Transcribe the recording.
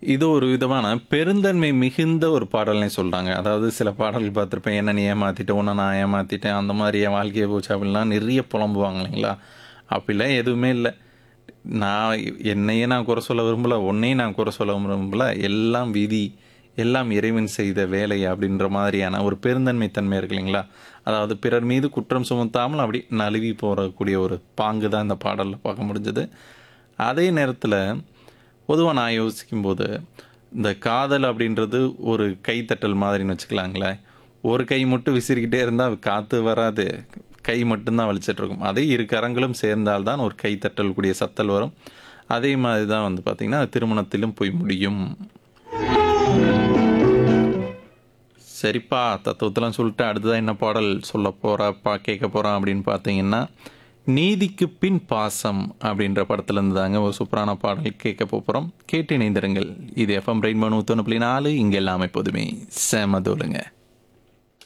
இது ஒரு விதமான பெருந்தன்மை மிகுந்த ஒரு பாடல்னே சொல்றாங்க. அதாவது சில பாடல்கள் பார்த்திருப்பேன். "என்ன நீ ஏமாத்திட்ட, உன்ன நான் ஏமாத்திட்டேன். அந்த மாரி என் வாழ்க்கையே போச்சு" அப்படின்லாம் நெறைய புலம்புவாங்க இல்லைங்களா? அப்படிலாம் எதுவுமே இல்ல. நான் என்னையே நான் குறை சொல்ல விரும்பல. உன்னையும் நான் குறை சொல்ல விரும்பல. எல்லாம் விதி, எல்லாம் இறைவன் செய்த வேலை அப்படின்ற மாதிரியான ஒரு பெருந்தன்மை தன்மை இருக்கு இல்லைங்களா? அதாவது பிறர் மீது குற்றம் சுமத்தாமல் அப்படி நழுவி போறக்கூடிய ஒரு பாங்கு தான் இந்த பாடல்ல பார்க்க முடிஞ்சது. அதே நேரத்தில பொதுவா நான் யோசிக்கும்போது, இந்த காதல் அப்படின்றது ஒரு கைத்தட்டல் மாதிரின்னு வச்சுக்கலாங்களேன். ஒரு கை மட்டும் விசிறிக்கிட்டே இருந்தா காத்து வராது. கை மட்டும் தான் வலிச்சிட்டு இருக்கும். அதே இரு கரங்களும் சேர்ந்தால் தான் ஒரு கைத்தட்டல் கூடிய சத்தல் வரும். அதே மாதிரி தான் வந்து பார்த்தீங்கன்னா, திருமணத்திலும் போய் முடியும். சரிப்பா, தத்துவத்தெல்லாம் சொல்லிட்டு அடுத்ததா என்ன பாடல் சொல்ல போறா பா கேட்க போறோம் அப்படின்னு பார்த்தீங்கன்னா, "நீதிக்கு பின் பாசம்" அப்படின்ற படத்துலேருந்து தாங்க ஒரு சூப்பரான பாடல் கேட்க போறோம். கேட்டு இணைந்திருங்கள். இது எஃப்எம் ரெயின்போ 101.4 இங்க எல்லாமே எப்போதுமே செம தூளுங்க.